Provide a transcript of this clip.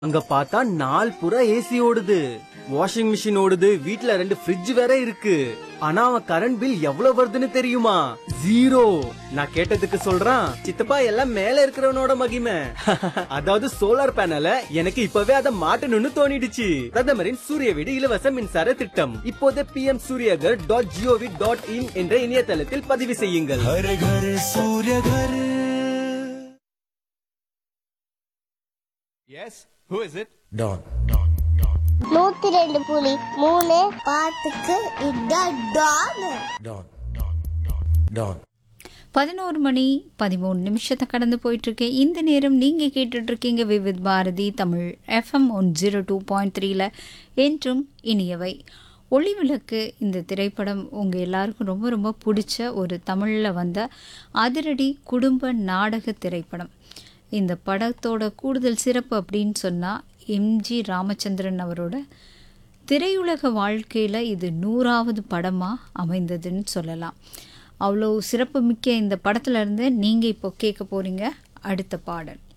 அங்க பார்த்தா நாள் புறா ஏசி ஓடுது வாஷிங் மிஷின் ஓடுது வீட்ல ரெண்டு ஃப்ரிட்ஜ் வேற இருக்கு ஆனா அவன் கரண்ட் பில் எவ்வளவு வருதுன்னு தெரியுமா ஜீரோ நான் கேட்டதுக்கு சொல்றான் சித்தப்பா எல்லாம் மேல இருக்கிறவனோட மகிமை அதாவது சோலார் பேனல எனக்கு இப்பவே அதை மாட்டணும்னு தோணிடுச்சு பிரதமரின் சூரிய வீடு இலவச மின்சார திட்டம் இப்போதே P M Suryaghar dot gov dot in என்ற இணையதளத்தில் பதிவு செய்யுங்கள் हर घर सूर्य घर Yes? Who is it? Don நூத்தி ரெண்டு புலி மூணு பாட்டுக்கு இதான் டான் डॉन डॉन பதினோரு மணி பதிமூணு நிமிஷத்தை கடந்து போயிட்டுருக்கு இந்த நேரம் நீங்கள் கேட்டுட்ருக்கீங்க Vividh Bharati Tamil FM one zero two point த்ரீல என்றும் இனியவை ஒளிவிளக்கு இந்த திரைப்படம் உங்கள் எல்லாருக்கும் ரொம்ப ரொம்ப பிடிச்ச ஒரு தமிழில் வந்த அதிரடி குடும்ப நாடக திரைப்படம் இந்த படத்தோட கூடுதல் சிறப்பு அப்படின்னு சொன்னால் எம்ஜி ராமச்சந்திரன் அவரோட திரையுலக வாழ்க்கையில் இது நூறாவது படமாக அமைந்ததுன்னு சொல்லலாம் அவ்வளோ சிறப்பு மிக்க இந்த படத்துல இருந்து நீங்கள் இப்போ கேட்க போகிறீங்க அடுத்த பாடல்